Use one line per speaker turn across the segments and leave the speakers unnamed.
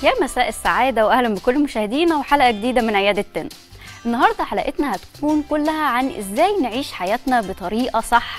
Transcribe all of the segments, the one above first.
يا مساء السعادة وأهلا بكل مشاهدينا وحلقة جديدة من عيادة تن النهاردة حلقتنا هتكون كلها عن إزاي نعيش حياتنا بطريقة صح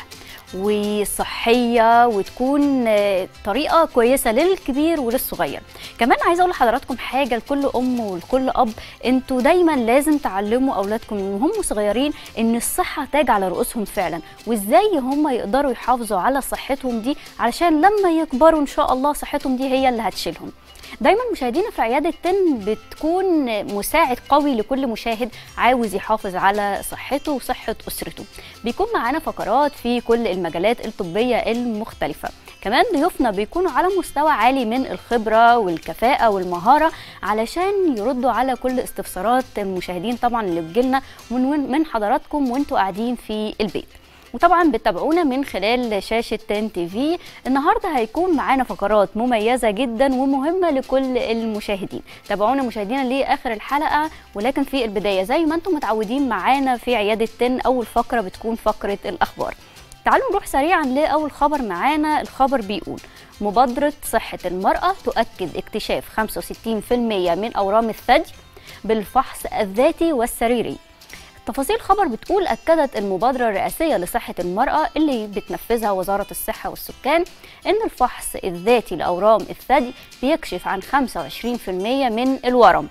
وصحية وتكون آه، طريقة كويسة للكبير وللصغير كمان عايزة أقول لحضراتكم حاجة لكل أم ولكل أب أنتوا دايما لازم تعلموا أولادكم من هم صغيرين إن الصحة تاج على رؤوسهم فعلا وإزاي هم يقدروا يحافظوا على صحتهم دي علشان لما يكبروا إن شاء الله صحتهم دي هي اللي هتشيلهم دايما مشاهدينا في عياده تن بتكون مساعد قوي لكل مشاهد عاوز يحافظ على صحته وصحه اسرته بيكون معانا فقرات في كل المجالات الطبيه المختلفه كمان ضيوفنا بيكونوا على مستوى عالي من الخبره والكفاءه والمهاره علشان يردوا على كل استفسارات المشاهدين طبعا اللي بتجيلنا من من حضراتكم وانتوا قاعدين في البيت وطبعا بتتابعونا من خلال شاشة تن تي في النهاردة هيكون معانا فقرات مميزة جدا ومهمة لكل المشاهدين تابعونا مشاهدينا لآخر الحلقة ولكن في البداية زي ما انتم متعودين معانا في عيادة تن أول فقرة بتكون فقرة الأخبار تعالوا نروح سريعا لأول خبر معانا الخبر بيقول مبادرة صحة المرأة تؤكد اكتشاف 65% من أورام الثدي بالفحص الذاتي والسريري تفاصيل خبر بتقول أكدت المبادرة الرئاسية لصحة المرأة اللي بتنفذها وزارة الصحة والسكان إن الفحص الذاتي لأورام الثدي بيكشف عن 25% من الورم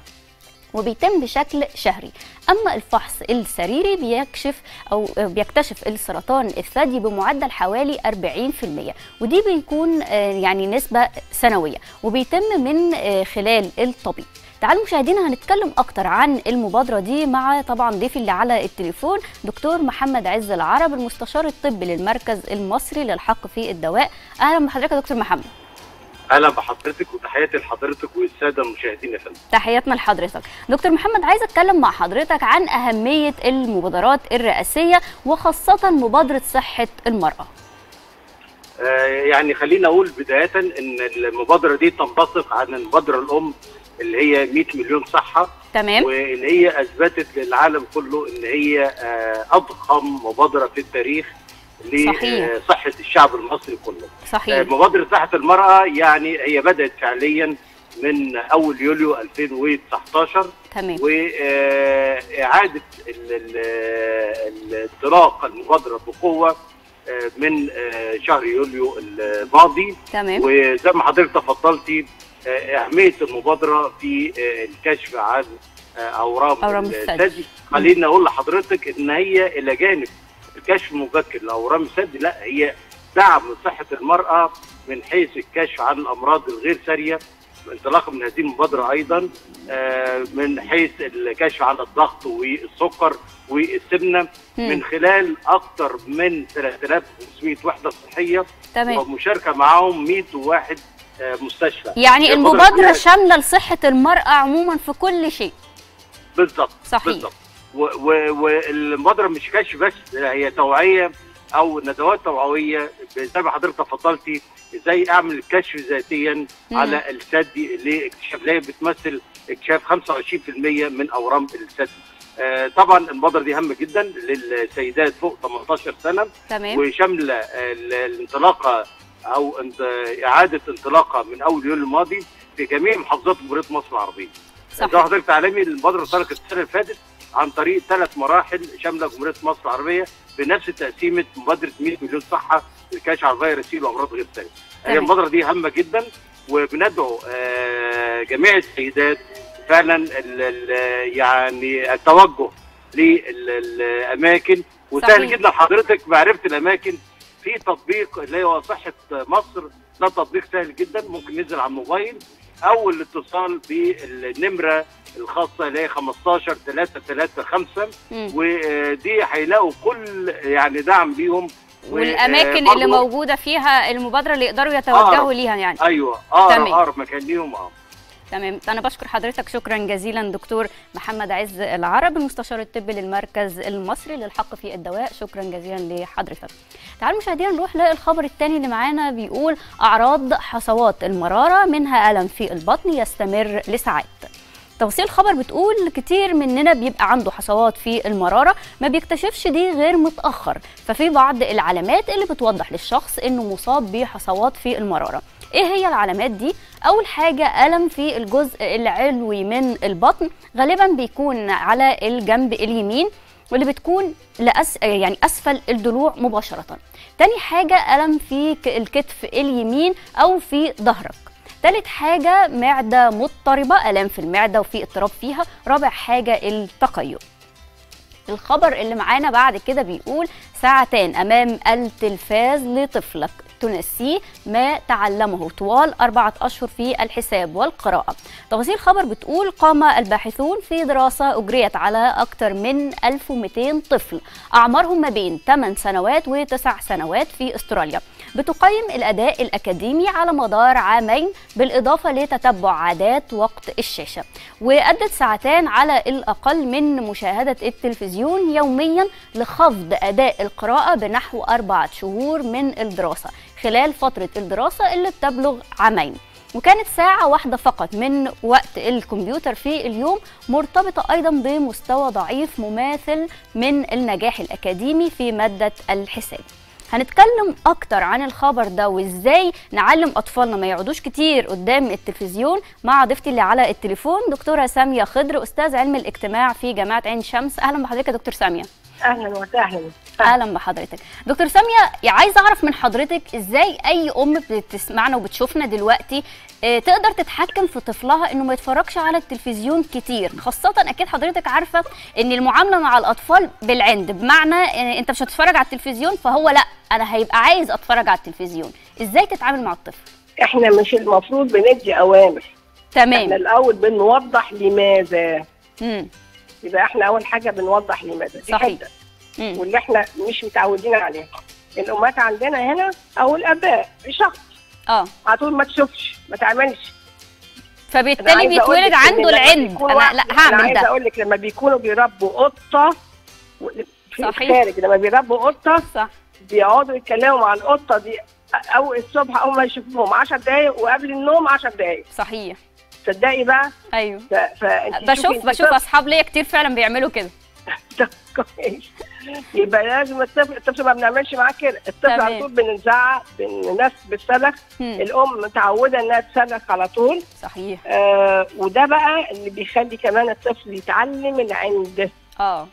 وبيتم بشكل شهري اما الفحص السريري بيكشف او بيكتشف السرطان الثدي بمعدل حوالي 40% ودي بيكون آه، يعني نسبه سنويه وبيتم من آه، خلال الطبيب تعالوا مشاهدينا هنتكلم اكتر عن المبادره دي مع طبعا ضيفي اللي على التليفون دكتور محمد عز العرب المستشار الطبي للمركز المصري للحق في الدواء اهلا بحضرتك يا دكتور محمد
اهلا بحضرتك وتحياتي لحضرتك والساده المشاهدين يا فندم
تحياتنا لحضرتك دكتور محمد عايز اتكلم مع حضرتك عن اهميه المبادرات الرئاسيه وخاصه مبادره صحه المراه
آه يعني خلينا اقول بدايه ان المبادره دي تنبثق عن المبادره الام اللي هي 100 مليون صحه
تمام
واللي هي اثبتت للعالم كله ان هي آه اضخم مبادره في التاريخ
صحيح.
لصحه الشعب المصري كله آه،
صحيح
مبادره صحه المراه يعني هي بدات فعليا من اول يوليو 2019
تمام
وإعادة الانطلاق المبادرة بقوة آه، من آه، شهر يوليو الماضي
تمام
وزي ما حضرتك تفضلتي آه، أهمية المبادرة في آه، الكشف عن آه، أورام
أورام الثدي.
الثدي خليني أقول لحضرتك إن هي إلى جانب الكشف المبكر لأورام الثدي لا هي دعم صحة المرأة من حيث الكشف عن الأمراض الغير سارية انطلاقا من هذه المبادرة أيضا آه، من حيث الكشف عن الضغط والسكر والسمنة
مم.
من خلال أكثر من 3500 وحدة صحية
تمام
ومشاركة معاهم 101 آه، مستشفى
يعني
هي
المبادره
فيها-
شامله لصحه المراه عموما في كل شيء
بالظبط
صحيح.
بالظبط و- و- والمبادره مش كشف بس لا، هي توعيه او ندوات توعويه زي ما حضرتك تفضلتي ازاي اعمل الكشف ذاتيا
مم.
على الثدي لاكتشاف اللي هي بتمثل اكتشاف 25% من اورام الثدي. آه طبعا المبادره دي هامه جدا للسيدات فوق 18 سنه
تمام
وشامله ال- الانطلاقه او انت- اعاده انطلاقها من اول يوليو الماضي في جميع محافظات جمهوريه مصر العربيه. زي ما
صحيح
حضرتك تعلمي المبادره انطلقت السنه اللي فاتت عن طريق ثلاث مراحل شامله جمهوريه مصر العربيه بنفس تقسيمه مبادره 100 مليون صحه للكشف عن فيروس سي وامراض غير ساريه. هي
تمام.
المبادره دي هامه جدا وبندعو آه، جميع السيدات فعلا ال- ال- يعني التوجه للاماكن وسهل
صحيح.
جدا حضرتك معرفه الاماكن في تطبيق اللي هو صحه مصر ده تطبيق سهل جدا ممكن ينزل على الموبايل او الاتصال بالنمره الخاصه اللي هي 15 3 3 5
مم.
ودي هيلاقوا كل يعني دعم ليهم و-
والاماكن
آه،
اللي
برضو-
موجوده فيها المبادره اللي يقدروا يتوجهوا
آه.
ليها يعني
ايوه اقرب
تمام.
اقرب مكان ليهم اه
تمام انا بشكر حضرتك شكرا جزيلا دكتور محمد عز العرب المستشار الطبي للمركز المصري للحق في الدواء شكرا جزيلا لحضرتك تعالوا مشاهدينا نروح للخبر الثاني اللي معانا بيقول اعراض حصوات المراره منها الم في البطن يستمر لساعات تفاصيل الخبر بتقول كتير مننا بيبقى عنده حصوات في المرارة ما بيكتشفش دي غير متأخر ففي بعض العلامات اللي بتوضح للشخص انه مصاب بحصوات في المرارة ايه هي العلامات دي اول حاجة ألم في الجزء العلوي من البطن غالبا بيكون على الجنب اليمين واللي بتكون لأس... يعني أسفل الضلوع مباشرة تاني حاجة ألم في الكتف اليمين أو في ظهرك تالت حاجة معدة مضطربة ألام في المعدة وفي اضطراب فيها رابع حاجة التقيؤ الخبر اللي معانا بعد كده بيقول ساعتان أمام التلفاز لطفلك تنسيه ما تعلمه طوال أربعة أشهر في الحساب والقراءة تفاصيل الخبر بتقول قام الباحثون في دراسة أجريت على أكثر من 1200 طفل أعمارهم ما بين 8 سنوات و9 سنوات في أستراليا بتقيم الأداء الأكاديمي على مدار عامين بالإضافة لتتبع عادات وقت الشاشة وأدت ساعتان على الأقل من مشاهدة التلفزيون يوميا لخفض أداء القراءة بنحو أربعة شهور من الدراسة خلال فترة الدراسة اللي بتبلغ عامين وكانت ساعة واحدة فقط من وقت الكمبيوتر في اليوم مرتبطة أيضا بمستوى ضعيف مماثل من النجاح الأكاديمي في مادة الحساب هنتكلم اكتر عن الخبر ده وازاي نعلم اطفالنا ما يقعدوش كتير قدام التلفزيون مع ضيفتي اللي على التليفون دكتوره ساميه خضر استاذ علم الاجتماع في جامعه عين شمس اهلا بحضرتك يا دكتور ساميه
اهلا وسهلا
اهلا بحضرتك دكتور ساميه عايزه اعرف من حضرتك ازاي اي ام بتسمعنا وبتشوفنا دلوقتي آه، تقدر تتحكم في طفلها انه ما يتفرجش على التلفزيون كتير خاصه اكيد حضرتك عارفه ان المعامله مع الاطفال بالعند بمعنى آه، انت مش هتتفرج على التلفزيون فهو لا انا هيبقى عايز اتفرج على التلفزيون ازاي تتعامل مع الطفل
احنا مش المفروض بندي اوامر
تمام
احنا الاول بنوضح لماذا
امم
يبقى احنا اول حاجه بنوضح لماذا دي
صحيح.
حته
امم
واللي احنا مش متعودين عليها الامهات عندنا هنا او الاباء شخص
اه
على طول ما تشوفش ما تعملش أنا
فبالتالي
عايزة أقول
بيتولد
لك إن
عنده
لما
العند
بيكون
انا
واحد-
لا
انا
هعمل
عايزه
ده
اقول لك لما بيكونوا بيربوا قطه و- في
صحيح.
الخارج لما بيربوا قطه
صح
بيقعدوا يتكلموا مع القطه دي اول الصبح اول ما يشوفوهم 10 دقايق وقبل النوم 10 دقايق
صحيح
تصدقي بقى
ايوه
ف... فانت
بشوف
شوفي
بشوف
الطفل-
اصحاب ليا كتير فعلا بيعملوا كده
طب كويس يبقى لازم الطفل الطفل ما بنعملش معاه كده الطفل
تمام.
على طول بنزعق بن- الناس بتصرخ
مم.
الام متعوده انها تصرخ على طول
صحيح
آه وده بقى اللي بيخلي كمان الطفل يتعلم العند
اه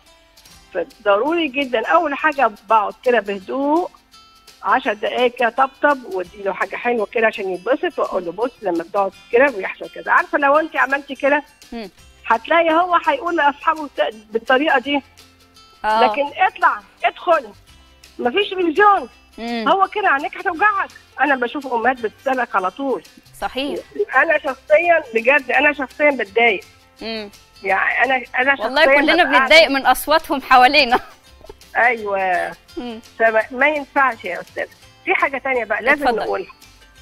فضروري جدا اول حاجه بقعد كده بهدوء 10 دقائق كده طبطب وادي له حاجه حلوه كده عشان يتبسط واقول له بص لما بتقعد كده بيحصل كده عارفه لو انت عملتي كده
مم.
هتلاقي هو هيقول لاصحابه بت- بالطريقه دي
اه
لكن اطلع ادخل مفيش تلفزيون
مم.
هو كده عينيك هتوجعك انا بشوف امهات بتسلك على طول
صحيح
انا شخصيا بجد انا شخصيا بتضايق
مم.
يعني انا انا شخصيا
والله كلنا
ببقى
بنتضايق من اصواتهم حوالينا
قاعدة- ايوه
مم.
فما ما ينفعش يا استاذ في حاجه تانية بقى لازم
اتفضل.
نقولها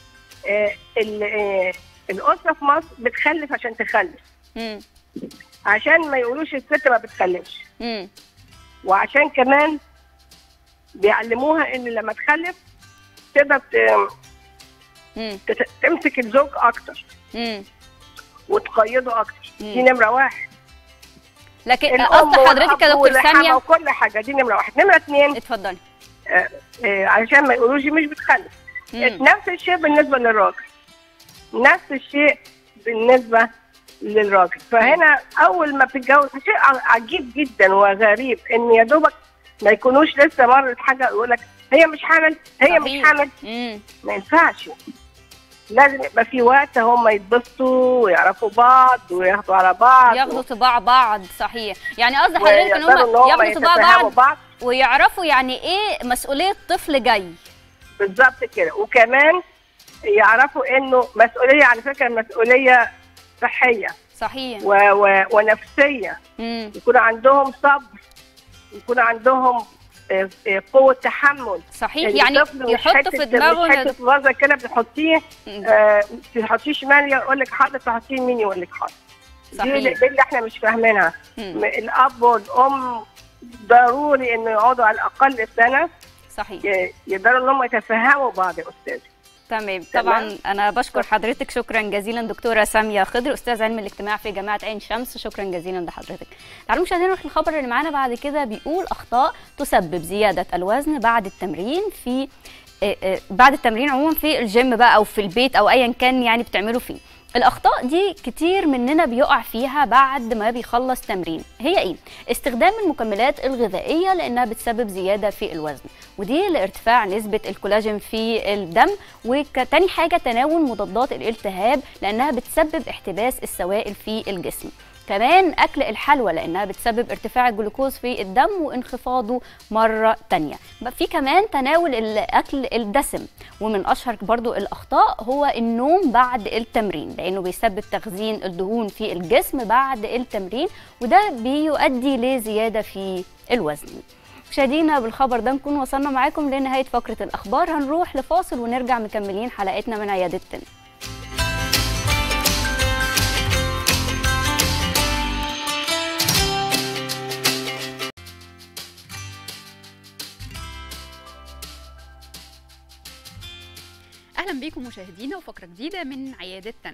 آه ال- آه الاسره في مصر بتخلف عشان تخلف
مم.
عشان ما يقولوش الست ما بتخلفش
مم.
وعشان كمان بيعلموها ان لما تخلف تقدر ت-
مم.
تت- تمسك الزوج اكتر
مم.
وتقيده اكتر
مم.
دي نمره واحد
لكن
الام
قصد حضرتك يا
والأب
دكتور
والحما
ساميه
وكل حاجه دي نمره واحد نمره اثنين
اتفضلي
آه آه عشان ما يقولوش مش بتخلف
مم.
نفس الشيء بالنسبه للراجل نفس الشيء بالنسبه للراجل فهنا اول ما بتتجوز شيء ع- عجيب جدا وغريب ان يا دوبك ما يكونوش لسه مرت حاجه يقول لك هي مش حامل هي
صحيح.
مش حامل
مم.
ما ينفعش لازم يبقى في وقت هم يتبسطوا ويعرفوا بعض وياخدوا على بعض
ياخدوا طباع بعض صحيح يعني قصد حضرتك ان
ويقدروا
هم
هم
ياخدوا طباع
يتفهموا
بعض
بعض
ويعرفوا يعني ايه مسؤوليه طفل جاي
بالظبط كده وكمان يعرفوا انه مسؤوليه على فكره مسؤوليه صحيه
صحيح
و و ونفسيه
مم.
يكون عندهم صبر يكون عندهم آه، آه، قوه تحمل
صحيح يعني
الطفل مش
يحط
حتة-
في دماغه
مش
إن-
حته فازه كده بتحطيه
مم.
آه، تحطيه شمال يقول لك حاضر تحطيه يمين يقول لك حاضر دي
صحيح.
اللي دي اللي احنا مش فاهمينها
مم.
م- الاب والام ضروري انه يقعدوا على الاقل سنه
صحيح
ي- يقدروا ان هم يتفهموا بعض يا استاذ
تمام
تمام.
طبعا انا بشكر حضرتك شكرا جزيلا دكتوره ساميه خضر استاذ علم الاجتماع في جامعه عين شمس شكرا جزيلا لحضرتك تعالوا مشاهدينا نروح للخبر اللي معانا بعد كده بيقول اخطاء تسبب زياده الوزن بعد التمرين في آه، آه، بعد التمرين عموما في الجيم بقى او في البيت او ايا كان يعني بتعملوا فيه الاخطاء دي كتير مننا بيقع فيها بعد ما بيخلص تمرين هي ايه استخدام المكملات الغذائيه لانها بتسبب زياده في الوزن ودي لارتفاع نسبه الكولاجين في الدم وتاني حاجه تناول مضادات الالتهاب لانها بتسبب احتباس السوائل في الجسم كمان اكل الحلوى لانها بتسبب ارتفاع الجلوكوز في الدم وانخفاضه مره تانية بقى في كمان تناول الاكل الدسم ومن اشهر برضو الاخطاء هو النوم بعد التمرين لانه بيسبب تخزين الدهون في الجسم بعد التمرين وده بيؤدي لزياده في الوزن مشاهدينا بالخبر ده نكون وصلنا معاكم لنهايه فقره الاخبار هنروح لفاصل ونرجع مكملين حلقتنا من عياده تن
اهلا بيكم مشاهدينا وفقره جديده من عياده تن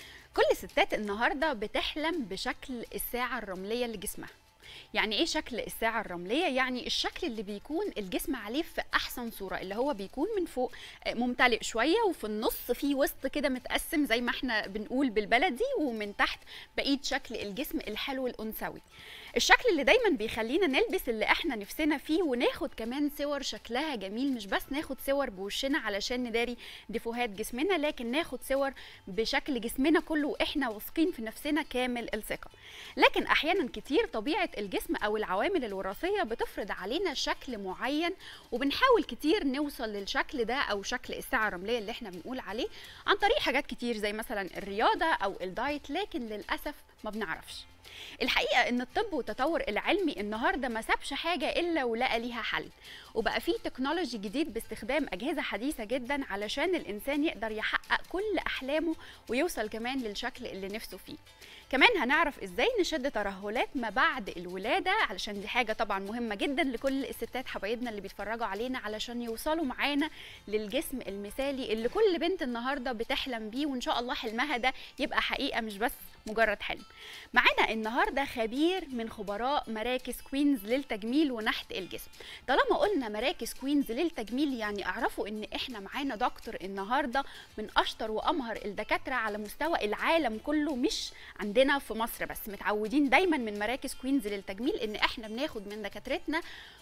كل ستات النهارده بتحلم بشكل الساعه الرمليه لجسمها يعني ايه شكل الساعه الرمليه يعني الشكل اللي بيكون الجسم عليه في احسن صوره اللي هو بيكون من فوق ممتلئ شويه وفي النص في وسط كده متقسم زي ما احنا بنقول بالبلدي ومن تحت بقيه شكل الجسم الحلو الانثوي الشكل اللي دايما بيخلينا نلبس اللي احنا نفسنا فيه وناخد كمان صور شكلها جميل مش بس ناخد صور بوشنا علشان نداري ديفوهات جسمنا لكن ناخد صور بشكل جسمنا كله واحنا واثقين في نفسنا كامل الثقه لكن احيانا كتير طبيعه الجسم او العوامل الوراثيه بتفرض علينا شكل معين وبنحاول كتير نوصل للشكل ده او شكل الساعه الرمليه اللي احنا بنقول عليه عن طريق حاجات كتير زي مثلا الرياضه او الدايت لكن للاسف ما بنعرفش الحقيقه ان الطب والتطور العلمي النهارده ما سابش حاجه الا ولقى ليها حل وبقى في تكنولوجي جديد باستخدام اجهزه حديثه جدا علشان الانسان يقدر يحقق كل احلامه ويوصل كمان للشكل اللي نفسه فيه كمان هنعرف ازاي نشد ترهلات ما بعد الولاده علشان دي حاجه طبعا مهمه جدا لكل الستات حبايبنا اللي بيتفرجوا علينا علشان يوصلوا معانا للجسم المثالي اللي كل بنت النهارده بتحلم بيه وان شاء الله حلمها ده يبقى حقيقه مش بس مجرد حلم معانا النهارده خبير من خبراء مراكز كوينز للتجميل ونحت الجسم طالما قلنا مراكز كوينز للتجميل يعني اعرفوا ان احنا معانا دكتور النهارده من اشطر وامهر الدكاتره على مستوى العالم كله مش عندنا في مصر بس متعودين دايما من مراكز كوينز للتجميل ان احنا بناخد من دكاترتنا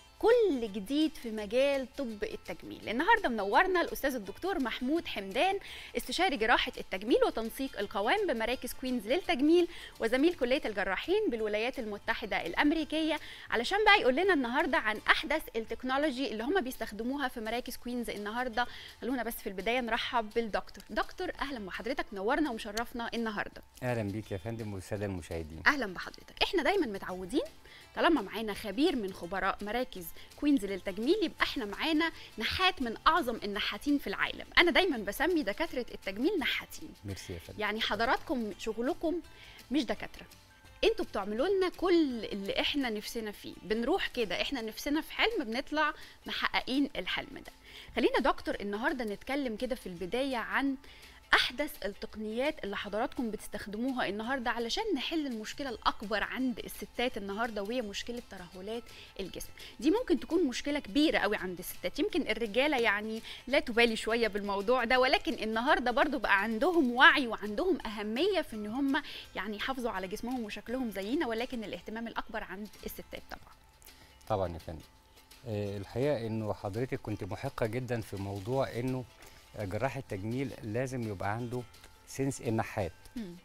كل جديد في مجال طب التجميل النهارده منورنا الاستاذ الدكتور محمود حمدان استشاري جراحه التجميل وتنسيق القوام بمراكز كوينز للتجميل وزميل كليه الجراحين بالولايات المتحده الامريكيه علشان بقى يقول لنا النهارده عن احدث التكنولوجي اللي هم بيستخدموها في مراكز كوينز النهارده خلونا بس في البدايه نرحب بالدكتور دكتور اهلا بحضرتك نورنا ومشرفنا النهارده
اهلا بيك يا فندم والساده المشاهدين
اهلا بحضرتك احنا دايما متعودين طالما معانا خبير من خبراء مراكز كوينز للتجميل يبقى احنا معانا نحات من اعظم النحاتين في العالم انا دايما بسمي دكاتره التجميل نحاتين
ميرسي يا فندم
يعني حضراتكم شغلكم مش دكاتره انتوا بتعملوا لنا كل اللي احنا نفسنا فيه بنروح كده احنا نفسنا في حلم بنطلع محققين الحلم ده خلينا دكتور النهارده نتكلم كده في البدايه عن احدث التقنيات اللي حضراتكم بتستخدموها النهارده علشان نحل المشكله الاكبر عند الستات النهارده وهي مشكله ترهلات الجسم دي ممكن تكون مشكله كبيره قوي عند الستات يمكن الرجاله يعني لا تبالي شويه بالموضوع ده ولكن النهارده برضو بقى عندهم وعي وعندهم اهميه في ان هم يعني يحافظوا على جسمهم وشكلهم زينا ولكن الاهتمام الاكبر عند الستات طبعا
طبعا يا فندم آه، الحقيقه انه حضرتك كنت محقه جدا في موضوع انه جراح التجميل لازم يبقى عنده سنس النحات
مم.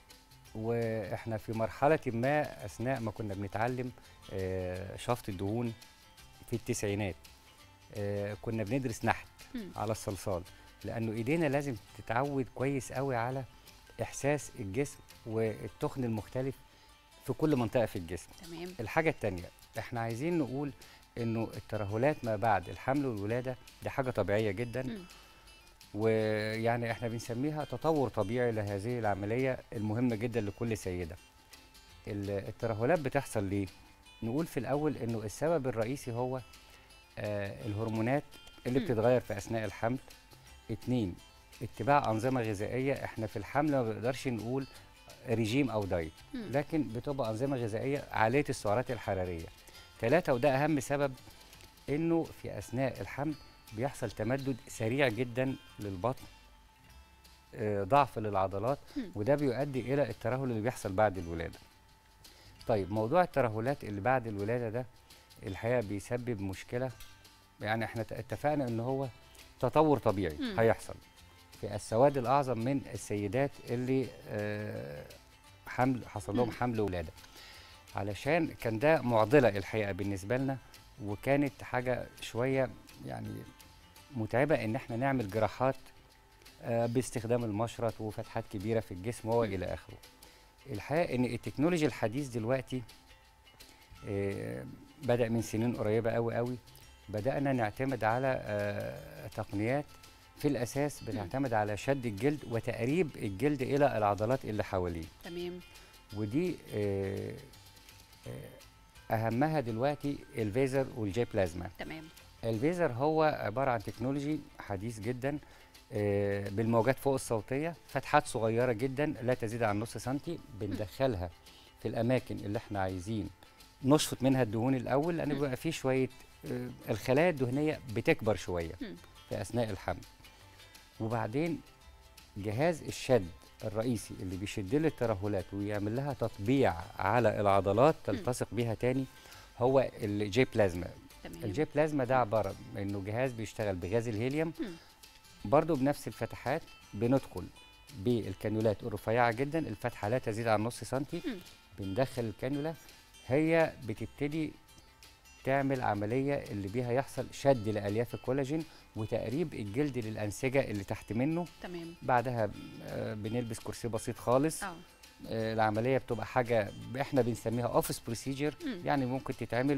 واحنا في مرحله ما اثناء ما كنا بنتعلم آه، شفط الدهون في التسعينات آه، كنا بندرس نحت
مم.
على الصلصال لانه ايدينا لازم تتعود كويس قوي على احساس الجسم والتخن المختلف في كل منطقه في الجسم
تمام
الحاجه التانية احنا عايزين نقول انه الترهلات ما بعد الحمل والولاده دي حاجه طبيعيه جدا
مم.
ويعني احنا بنسميها تطور طبيعي لهذه العمليه المهمه جدا لكل سيده ال- الترهلات بتحصل ليه نقول في الاول انه السبب الرئيسي هو آه الهرمونات اللي
مم.
بتتغير في اثناء الحمل اتنين اتباع انظمه غذائيه احنا في الحمل ما بنقدرش نقول ريجيم او دايت
مم.
لكن بتبقى انظمه غذائيه عاليه السعرات الحراريه ثلاثة وده اهم سبب انه في اثناء الحمل بيحصل تمدد سريع جدا للبطن آه، ضعف للعضلات
مم.
وده بيؤدي الى الترهل اللي بيحصل بعد الولاده طيب موضوع الترهلات اللي بعد الولاده ده الحقيقه بيسبب مشكله يعني احنا ت- اتفقنا ان هو تطور طبيعي
مم.
هيحصل في السواد الاعظم من السيدات اللي آه، حمل حصل لهم
مم.
حمل ولاده علشان كان ده معضله الحقيقه بالنسبه لنا وكانت حاجه شويه يعني متعبه ان احنا نعمل جراحات آه، باستخدام المشرط وفتحات كبيره في الجسم والى اخره الحقيقه ان التكنولوجيا الحديث دلوقتي آه، بدا من سنين قريبه قوي قوي بدانا نعتمد على آه، تقنيات في الاساس بتعتمد على شد الجلد وتقريب الجلد الى العضلات اللي حواليه
تمام
ودي آه، آه، اهمها دلوقتي الفيزر والجي بلازما
تمام
الفيزر هو عباره عن تكنولوجي حديث جدا آه، بالموجات فوق الصوتيه فتحات صغيره جدا لا تزيد عن نص سنتي بندخلها في الاماكن اللي احنا عايزين نشفط منها الدهون الاول لان
مم.
بيبقى فيه شويه آه، الخلايا الدهنيه بتكبر شويه
مم.
في اثناء الحمل وبعدين جهاز الشد الرئيسي اللي بيشد لي الترهلات ويعمل لها تطبيع على العضلات تلتصق بيها تاني هو الجي بلازما
تمام
الجي بلازما ده عباره عن انه جهاز بيشتغل بغاز الهيليوم
مم.
برضه بنفس الفتحات بندخل بالكانيولات الرفيعه جدا الفتحه لا تزيد عن نص سنتي
مم.
بندخل الكانيولا هي بتبتدي تعمل عمليه اللي بيها يحصل شد لالياف الكولاجين وتقريب الجلد للانسجه اللي تحت منه
تمام
بعدها آه، بنلبس كرسي بسيط خالص
اه
آه، العمليه بتبقى حاجه احنا بنسميها اوفيس بروسيجر
مم.
يعني ممكن تتعمل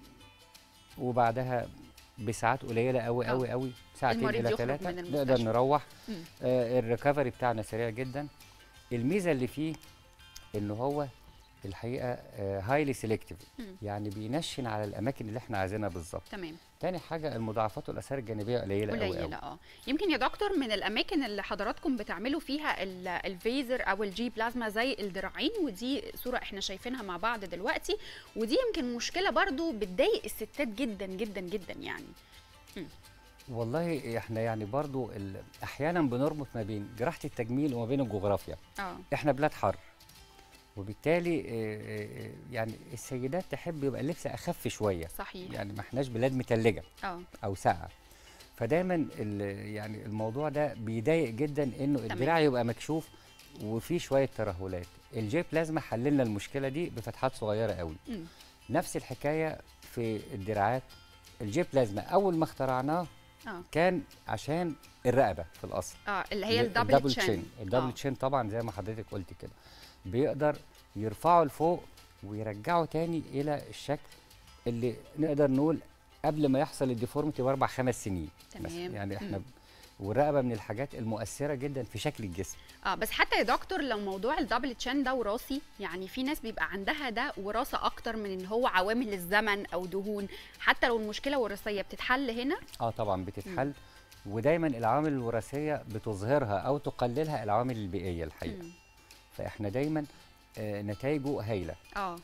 وبعدها بساعات قليله قوي
آه.
قوي قوي ساعتين
المريض
الى
يخرج
ثلاثه
من
نقدر
المستشفى.
نروح
مم.
آه الريكفري بتاعنا سريع جدا الميزه اللي فيه ان هو الحقيقه هايلي سيلكتيف
مم.
يعني بينشن على الاماكن اللي احنا عايزينها بالظبط
تمام
تاني حاجه المضاعفات والاثار الجانبيه قليله قوي
قليله
قوي
اه يمكن يا دكتور من الاماكن اللي حضراتكم بتعملوا فيها ال- الفيزر او الجي بلازما زي الذراعين ودي صوره احنا شايفينها مع بعض دلوقتي ودي يمكن مشكله برضو بتضايق الستات جدا جدا جدا يعني
والله احنا يعني برضو ال- احيانا بنربط ما بين جراحه التجميل وما بين الجغرافيا
اه
احنا بلاد حر وبالتالي آه، آه، يعني السيدات تحب يبقى اللبس اخف شويه
صحيح
يعني ما احناش بلاد متلجه
اه
او ساقعه فدايما ال- يعني الموضوع ده بيضايق جدا انه
تمام.
الدراع يبقى مكشوف وفيه شويه ترهلات الجي بلازما حللنا المشكله دي بفتحات صغيره قوي
مم.
نفس الحكايه في الدراعات الجي بلازما اول ما اخترعناه
اه
كان عشان الرقبه في الاصل
اه اللي هي
ال-
الدبل تشين
الدبل تشين طبعا زي ما حضرتك قلت كده بيقدر يرفعه لفوق ويرجعه تاني الى الشكل اللي نقدر نقول قبل ما يحصل الديفورميتي باربع خمس سنين مثلاً.
تمام.
يعني احنا
مم.
والرقبه من الحاجات المؤثره جدا في شكل الجسم
اه بس حتى يا دكتور لو موضوع الدبل تشين ده وراثي يعني في ناس بيبقى عندها ده وراثه اكتر من ان هو عوامل الزمن او دهون حتى لو المشكله وراثيه بتتحل هنا
اه طبعا بتتحل ودايما العوامل الوراثيه بتظهرها او تقللها العوامل البيئيه الحقيقه
مم.
فاحنا دايما آه نتائجه هايله
اه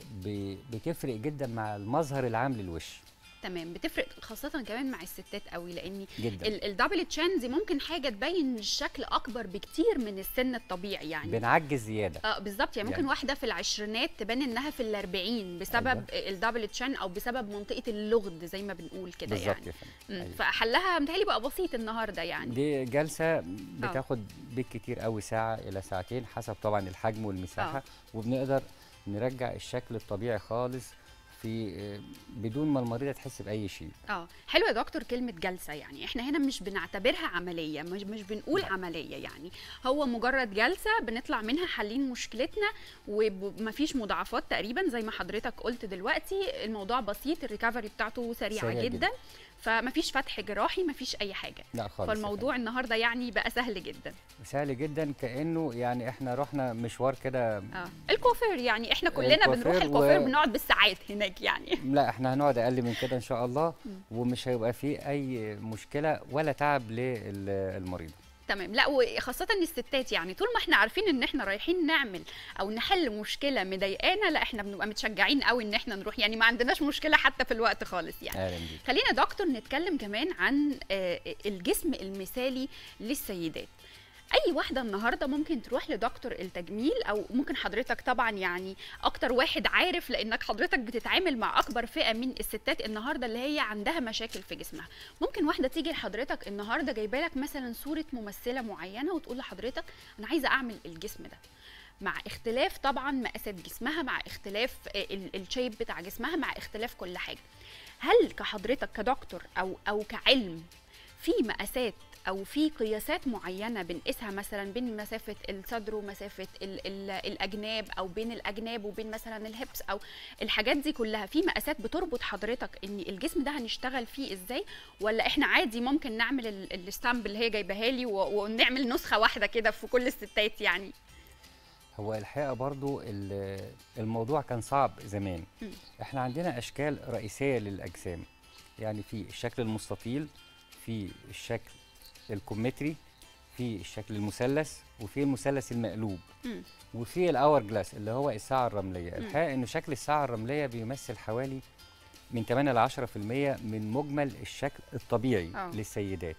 وبتفرق جدا مع المظهر العام للوش
تمام بتفرق خاصه كمان مع الستات قوي لان
جدا
الدبل تشين دي ممكن حاجه تبين الشكل اكبر بكتير من السن الطبيعي يعني
بنعجز زياده
اه بالظبط يعني ممكن
يعني-
واحده في العشرينات تبان انها في الاربعين بسبب الدبل تشين او بسبب منطقه اللغد زي ما بنقول كده
بالظبط
يعني
يا فندم
مم.
أيوة.
فحلها متهيألي بقى بسيط النهارده يعني
دي جلسه بتاخد بالكتير قوي ساعه الى ساعتين حسب طبعا الحجم والمساحه
آه.
وبنقدر نرجع الشكل الطبيعي خالص في آه، بدون ما المريضه تحس باي شيء
اه حلو يا دكتور كلمه جلسه يعني احنا هنا مش بنعتبرها عمليه مش مش بنقول
لا.
عمليه يعني هو مجرد جلسه بنطلع منها حالين مشكلتنا ومفيش مضاعفات تقريبا زي ما حضرتك قلت دلوقتي الموضوع بسيط الريكفري بتاعته سريعه
سريع
جدا,
جداً.
فمفيش فتح جراحي مفيش اي حاجه
لا خالص يا
فالموضوع النهارده يعني بقى سهل جدا
فندم. سهل جدا كانه يعني احنا رحنا مشوار كده
اه الكوافير يعني احنا كلنا
الكوافير
بنروح
و-
الكوافير بنقعد بالساعات هناك يعني
لا احنا هنقعد اقل من كده ان شاء الله
مم.
ومش هيبقى فيه اي مشكله ولا تعب للمريضه
تمام لا وخاصة الستات يعني طول ما احنا عارفين ان احنا رايحين نعمل او نحل مشكلة مضايقانا لا احنا بنبقى متشجعين قوي ان احنا نروح يعني ما عندناش مشكلة حتى في الوقت خالص يعني
اهلا بيك
خلينا يا دكتور نتكلم كمان عن آه، الجسم المثالي للسيدات اي واحده النهارده ممكن تروح لدكتور التجميل او ممكن حضرتك طبعا يعني اكتر واحد عارف لانك حضرتك بتتعامل مع اكبر فئه من الستات النهارده اللي هي عندها مشاكل في جسمها ممكن واحده تيجي لحضرتك النهارده جايبه لك مثلا صوره ممثله معينه وتقول لحضرتك انا عايزه اعمل الجسم ده مع اختلاف طبعا مقاسات جسمها مع اختلاف آه، ال- الشيب بتاع جسمها مع اختلاف كل حاجه هل كحضرتك كدكتور او او كعلم في مقاسات او في قياسات معينه بنقيسها مثلا بين مسافه الصدر ومسافه ال ال الاجناب او بين الاجناب وبين مثلا الهبس او الحاجات دي كلها في مقاسات بتربط حضرتك ان الجسم ده هنشتغل فيه ازاي ولا احنا عادي ممكن نعمل ال- الستامب اللي هي جايباها لي و- ونعمل نسخه واحده كده في كل الستات يعني
هو الحقيقه برضو ال- الموضوع كان صعب زمان
مم.
احنا عندنا اشكال رئيسيه للاجسام يعني في الشكل المستطيل في الشكل الكومتري في الشكل المثلث وفي المثلث المقلوب
مم.
وفي الاور جلاس اللي هو الساعه الرمليه الحقيقه ان شكل الساعه الرمليه بيمثل حوالي من 8 ل 10% من مجمل الشكل الطبيعي
آه.
للسيدات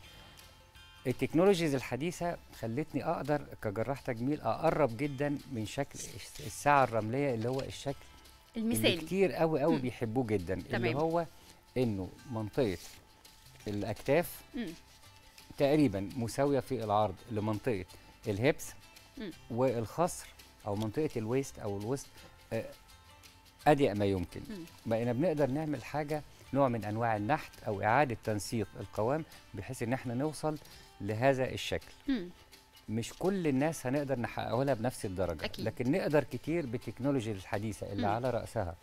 التكنولوجيز الحديثه خلتني اقدر كجراح تجميل اقرب جدا من شكل الس- الساعه الرمليه اللي هو الشكل اللي
المثالي
كتير قوي قوي
مم.
بيحبوه جدا اللي
تمام.
هو انه منطقه الاكتاف
مم.
تقريبا مساويه في العرض لمنطقه الهبس
مم.
والخصر او منطقه الويست او الوسط آه، اضيق ما يمكن
مم.
بقينا بنقدر نعمل حاجه نوع من انواع النحت او اعاده تنسيق القوام بحيث ان احنا نوصل لهذا الشكل
مم.
مش كل الناس هنقدر نحققه لها بنفس الدرجه
أكيد.
لكن نقدر كتير بالتكنولوجيا الحديثه اللي
مم.
على راسها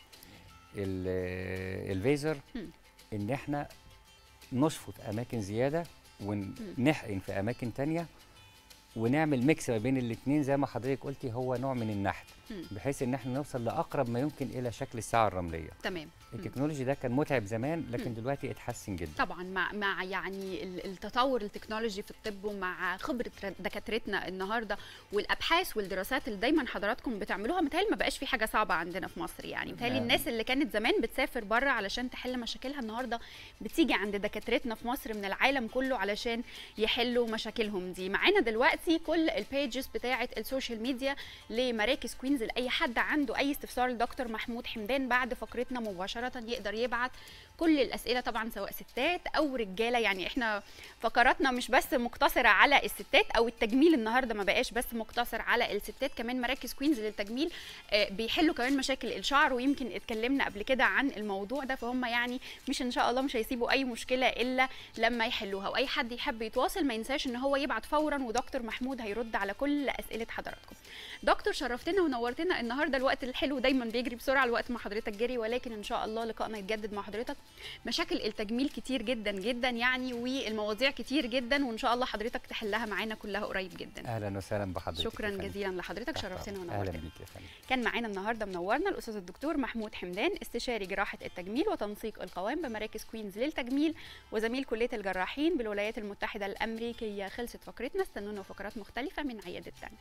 ال- الفيزر
مم.
ان احنا نشفط اماكن زياده ونحقن في اماكن تانية ونعمل ميكس ما بين الاثنين زي ما حضرتك قلتي هو نوع من النحت
مم.
بحيث ان احنا نوصل لاقرب ما يمكن الى شكل الساعه الرمليه
تمام مم.
التكنولوجي ده كان متعب زمان لكن
مم.
دلوقتي اتحسن جدا
طبعا مع مع يعني ال- التطور التكنولوجي في الطب ومع خبره ر- دكاترتنا النهارده والابحاث والدراسات اللي دايما حضراتكم بتعملوها متهيألي ما بقاش في حاجه صعبه عندنا في مصر يعني متهيألي
نعم.
الناس اللي كانت زمان بتسافر بره علشان تحل مشاكلها النهارده بتيجي عند دكاترتنا في مصر من العالم كله علشان يحلوا مشاكلهم دي معانا دلوقتي كل البيجز بتاعه السوشيال ميديا لمراكز كوينز لاي حد عنده اي استفسار لدكتور محمود حمدان بعد فقرتنا مباشره يقدر يبعت كل الاسئله طبعا سواء ستات او رجاله يعني احنا فقراتنا مش بس مقتصره على الستات او التجميل النهارده ما بقاش بس مقتصر على الستات كمان مراكز كوينز للتجميل آه، بيحلوا كمان مشاكل الشعر ويمكن اتكلمنا قبل كده عن الموضوع ده فهم يعني مش ان شاء الله مش هيسيبوا اي مشكله الا لما يحلوها واي حد يحب يتواصل ما ينساش ان هو يبعت فورا ودكتور محمود هيرد على كل اسئله حضراتكم دكتور شرفتنا ونورتنا النهارده الوقت الحلو دايما بيجري بسرعه الوقت مع حضرتك جري ولكن ان شاء الله لقائنا يتجدد مع حضرتك مشاكل التجميل كتير جدا جدا يعني والمواضيع كتير جدا وان شاء الله حضرتك تحلها معانا كلها قريب جدا
اهلا وسهلا بحضرتك يا
شكرا
فندم.
جزيلا لحضرتك
تحت
شرفتنا
أمرك.
ونورتنا
اهلا بيك يا فندم
كان معانا النهارده منورنا الاستاذ الدكتور محمود حمدان استشاري جراحه التجميل وتنسيق القوام بمراكز كوينز للتجميل وزميل كليه الجراحين بالولايات المتحده الامريكيه خلصت فقرتنا استنونا فقرات مختلفه من عياده تانية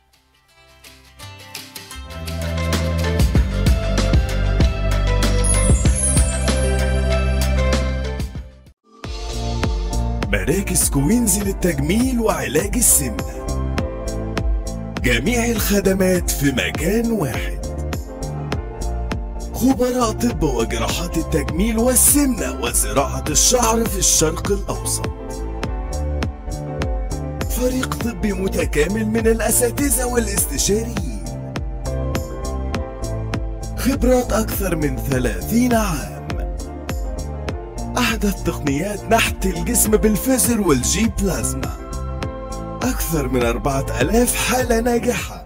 مراكز كوينز للتجميل وعلاج السمنة جميع الخدمات في مكان واحد خبراء طب وجراحات التجميل والسمنة وزراعة الشعر في الشرق الأوسط فريق طبي متكامل من الأساتذة والاستشاريين خبرات أكثر من ثلاثين عام أحدث تقنيات نحت الجسم بالفيزر والجي بلازما أكثر من أربعة ألاف حالة ناجحة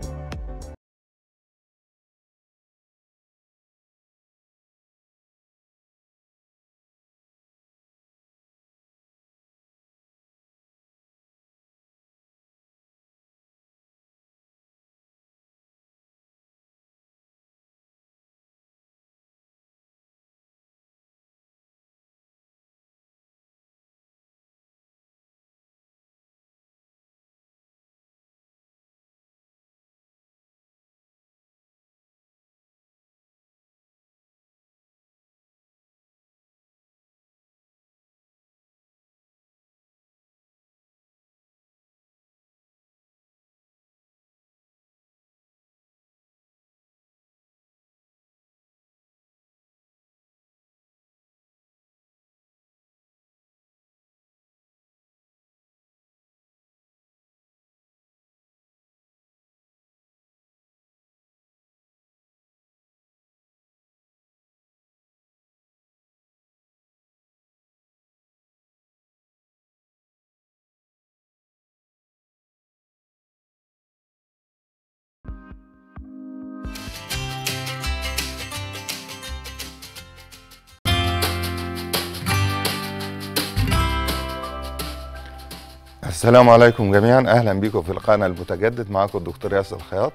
السلام عليكم جميعا اهلا بكم في لقائنا المتجدد معكم الدكتور ياسر الخياط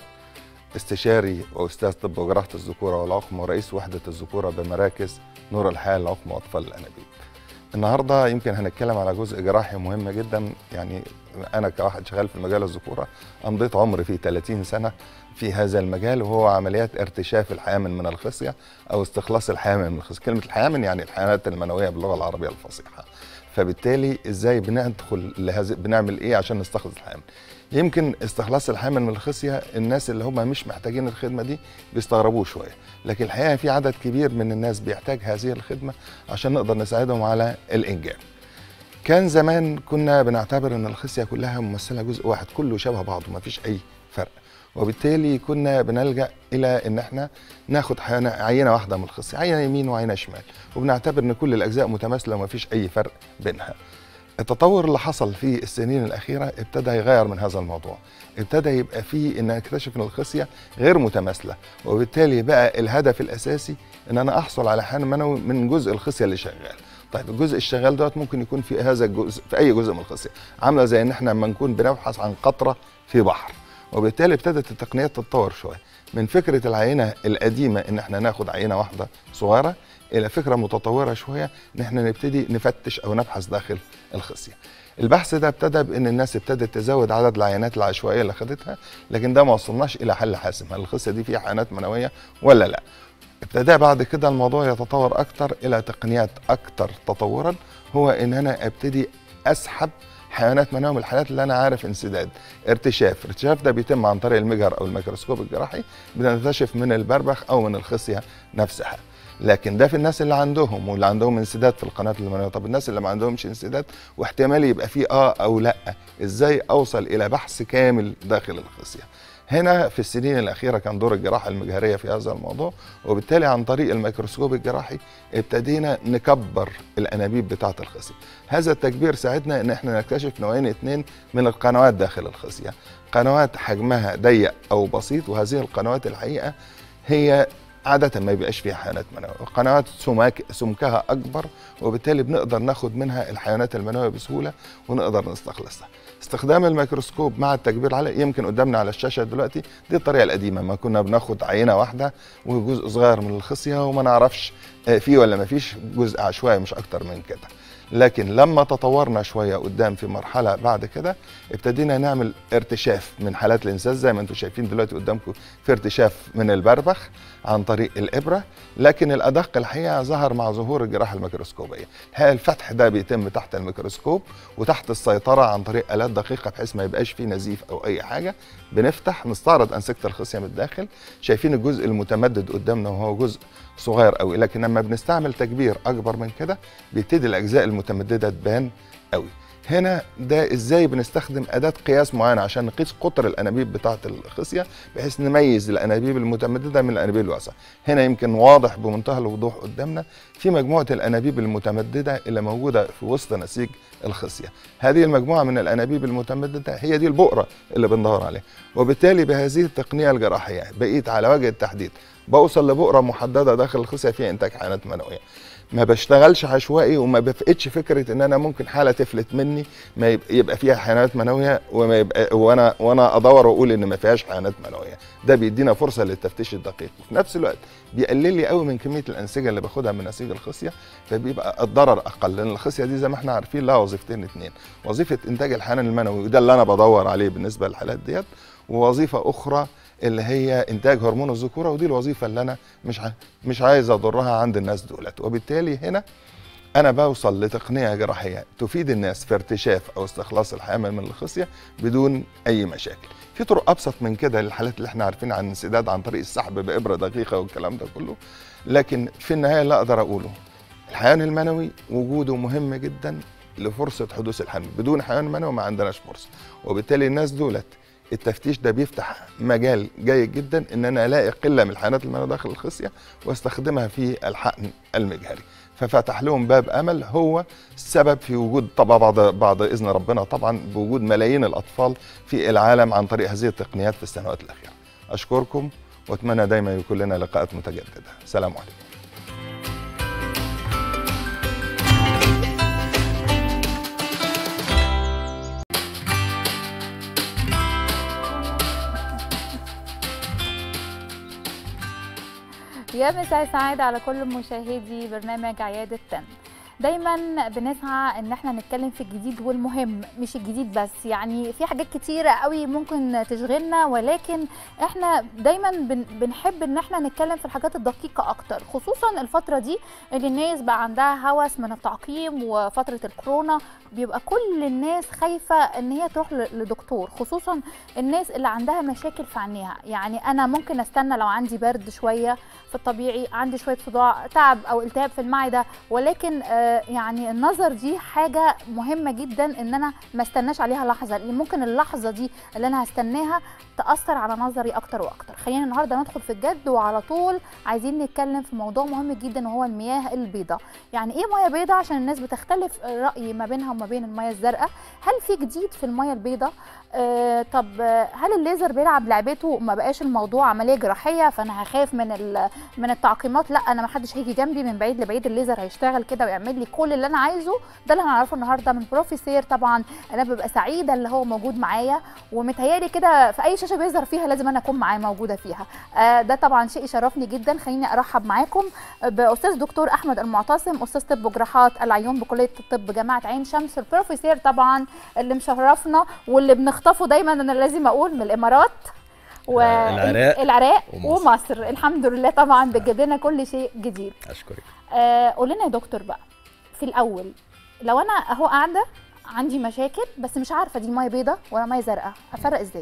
استشاري واستاذ طب وجراحه الذكوره والعقم ورئيس وحده الذكوره بمراكز نور الحياه للعقم واطفال الانابيب. النهارده يمكن هنتكلم على جزء جراحي مهم جدا يعني انا كواحد شغال في مجال الذكوره امضيت عمري فيه 30 سنه في هذا المجال وهو عمليات ارتشاف الحيامن من الخصيه او استخلاص الحيامن من الخصيه، كلمه الحيامن يعني الحيوانات المنويه باللغه العربيه الفصيحه. فبالتالي ازاي بندخل لهذا بنعمل ايه عشان نستخلص الحامل يمكن استخلاص الحامل من الخصيه الناس اللي هم مش محتاجين الخدمه دي بيستغربوه شويه لكن الحقيقه في عدد كبير من الناس بيحتاج هذه الخدمه عشان نقدر نساعدهم على الانجاب كان زمان كنا بنعتبر ان الخصيه كلها ممثله جزء واحد كله شبه بعضه ما فيش اي فرق وبالتالي كنا بنلجا الى ان احنا ناخد حيوانة عينه واحده من الخصيه عينه يمين وعينه شمال وبنعتبر ان كل الاجزاء متماثله وما فيش اي فرق بينها التطور اللي حصل في السنين الاخيره ابتدى يغير من هذا الموضوع ابتدى يبقى فيه ان اكتشف ان الخصيه غير متماثله وبالتالي بقى الهدف الاساسي ان انا احصل على حيوان منوي من جزء الخصيه اللي شغال طيب الجزء الشغال دوت ممكن يكون في هذا الجزء في اي جزء من الخصيه عامله زي ان احنا لما نكون بنبحث عن قطره في بحر وبالتالي ابتدت التقنيات تتطور شويه من فكره العينه القديمه ان احنا ناخد عينه واحده صغيره الى فكره متطوره شويه ان احنا نبتدي نفتش او نبحث داخل الخصيه. البحث ده ابتدى بان الناس ابتدت تزود عدد العينات العشوائيه اللي خدتها لكن ده ما وصلناش الى حل حاسم هل الخصيه دي فيها حيوانات منويه ولا لا. ابتدى بعد كده الموضوع يتطور اكتر الى تقنيات اكتر تطورا هو ان انا ابتدي اسحب حيوانات منويه من الحالات اللي انا عارف انسداد ارتشاف الارتشاف ده بيتم عن طريق المجهر او الميكروسكوب الجراحي بنكتشف من البربخ او من الخصيه نفسها لكن ده في الناس اللي عندهم واللي عندهم انسداد في القناه المنويه طب الناس اللي ما عندهمش انسداد واحتمال يبقى فيه اه او لا ازاي اوصل الى بحث كامل داخل الخصيه هنا في السنين الاخيره كان دور الجراحه المجهريه في هذا الموضوع وبالتالي عن طريق الميكروسكوب الجراحي ابتدينا نكبر الانابيب بتاعه الخصيه هذا التكبير ساعدنا ان احنا نكتشف نوعين اثنين من القنوات داخل الخصيه قنوات حجمها ضيق او بسيط وهذه القنوات الحقيقه هي عادة ما بيبقاش فيها حيوانات منوية، قنوات سماك سمكها أكبر وبالتالي بنقدر ناخد منها الحيوانات المنوية بسهولة ونقدر نستخلصها. استخدام الميكروسكوب مع التكبير عليه يمكن قدامنا على الشاشة دلوقتي دي الطريقة القديمة ما كنا بناخد عينة واحدة وجزء صغير من الخصية وما نعرفش فيه ولا ما فيش جزء عشوائي مش أكتر من كده. لكن لما تطورنا شويه قدام في مرحله بعد كده ابتدينا نعمل ارتشاف من حالات الانسداد زي ما انتم شايفين دلوقتي قدامكم في ارتشاف من البربخ عن طريق الابره لكن الادق الحقيقه ظهر مع ظهور الجراحه الميكروسكوبيه الحقيقه الفتح ده بيتم تحت الميكروسكوب وتحت السيطره عن طريق الات دقيقه بحيث ما يبقاش فيه نزيف او اي حاجه بنفتح نستعرض انسجه الخصيه من الداخل شايفين الجزء المتمدد قدامنا وهو جزء صغير قوي لكن لما بنستعمل تكبير اكبر من كده بيبتدي الاجزاء المتمدده تبان قوي هنا ده ازاي بنستخدم اداه قياس معينه عشان نقيس قطر الانابيب بتاعه الخصيه بحيث نميز الانابيب المتمدده من الانابيب الواسعه هنا يمكن واضح بمنتهى الوضوح قدامنا في مجموعه الانابيب المتمدده اللي موجوده في وسط نسيج الخصيه هذه المجموعه من الانابيب المتمدده هي دي البؤره اللي بندور عليها وبالتالي بهذه التقنيه الجراحيه بقيت على وجه التحديد بوصل لبؤره محدده داخل الخصيه فيها انتاج حيوانات منويه ما بشتغلش عشوائي وما بفقدش فكره ان انا ممكن حاله تفلت مني ما يبقى فيها حيوانات منويه وما يبقى وانا وانا ادور واقول ان ما فيهاش حيوانات منويه ده بيدينا فرصه للتفتيش الدقيق وفي نفس الوقت بيقلل لي قوي من كميه الانسجه اللي باخدها من نسيج الخصيه فبيبقى الضرر اقل لان الخصيه دي زي ما احنا عارفين لها وظيفتين اثنين وظيفه انتاج الحيوان المنوي وده اللي انا بدور عليه بالنسبه للحالات ديت ووظيفه اخرى اللي هي انتاج هرمون الذكوره ودي الوظيفه اللي انا مش ع... مش عايز اضرها عند الناس دولت وبالتالي هنا انا بوصل لتقنيه جراحيه تفيد الناس في ارتشاف او استخلاص الحامل من الخصيه بدون اي مشاكل في طرق ابسط من كده للحالات اللي احنا عارفين عن الانسداد عن طريق السحب بابره دقيقه والكلام ده كله لكن في النهايه اللي اقدر اقوله الحيوان المنوي وجوده مهم جدا لفرصه حدوث الحمل بدون حيوان منوي ما عندناش فرصه وبالتالي الناس دولت التفتيش ده بيفتح مجال جيد جدا ان انا الاقي قله من الحيوانات المنويه داخل الخصيه واستخدمها في الحقن المجهري ففتح لهم باب امل هو السبب في وجود طبعا بعد بعد اذن ربنا طبعا بوجود ملايين الاطفال في العالم عن طريق هذه التقنيات في السنوات الاخيره اشكركم واتمنى دايما يكون لنا لقاءات متجدده سلام عليكم
يا مساء السعادة على كل مشاهدي برنامج عيادة تن دايما بنسعى ان احنا نتكلم في الجديد والمهم مش الجديد بس يعني في حاجات كتيره قوي ممكن تشغلنا ولكن احنا دايما بن بنحب ان احنا نتكلم في الحاجات الدقيقه اكتر خصوصا الفتره دي اللي الناس بقى عندها هوس من التعقيم وفتره الكورونا بيبقى كل الناس خايفه ان هي تروح ل- لدكتور خصوصا الناس اللي عندها مشاكل في عينيها يعني انا ممكن استنى لو عندي برد شويه في الطبيعي عندي شويه صداع تعب او التهاب في المعده ولكن آه، يعني النظر دي حاجه مهمه جدا ان انا ما استناش عليها لحظه لان ممكن اللحظه دي اللي انا هستناها تاثر على نظري اكتر واكتر خلينا النهارده ندخل في الجد وعلى طول عايزين نتكلم في موضوع مهم جدا وهو المياه البيضاء يعني ايه ميه بيضاء عشان الناس بتختلف الراي ما بينها وما بين الميه الزرقاء هل في جديد في الميه البيضاء آه طب آه، هل الليزر بيلعب لعبته ما بقاش الموضوع عمليه جراحيه فانا هخاف من ال- من التعقيمات لا انا ما حدش هيجي جنبي من بعيد لبعيد الليزر هيشتغل كده ويعمل لي كل اللي انا عايزه ده اللي هنعرفه النهارده من بروفيسير طبعا انا ببقى سعيده اللي هو موجود معايا ومتهيالي كده في اي شاشه بيظهر فيها لازم انا اكون معاه موجوده فيها آه ده طبعا شيء يشرفني جدا خليني ارحب معاكم باستاذ دكتور احمد المعتصم استاذ طب وجراحات العيون بكليه الطب جامعه عين شمس البروفيسير طبعا اللي مشرفنا واللي بنخطفه دايما انا لازم اقول من الامارات
العراق
العراق
ومصر.
ومصر الحمد لله طبعا بتجيب لنا كل شيء جديد
اشكرك
آه قول لنا يا دكتور بقى في الاول لو انا اهو قاعده عندي مشاكل بس مش عارفه دي ميه بيضاء ولا ميه زرقاء افرق ازاي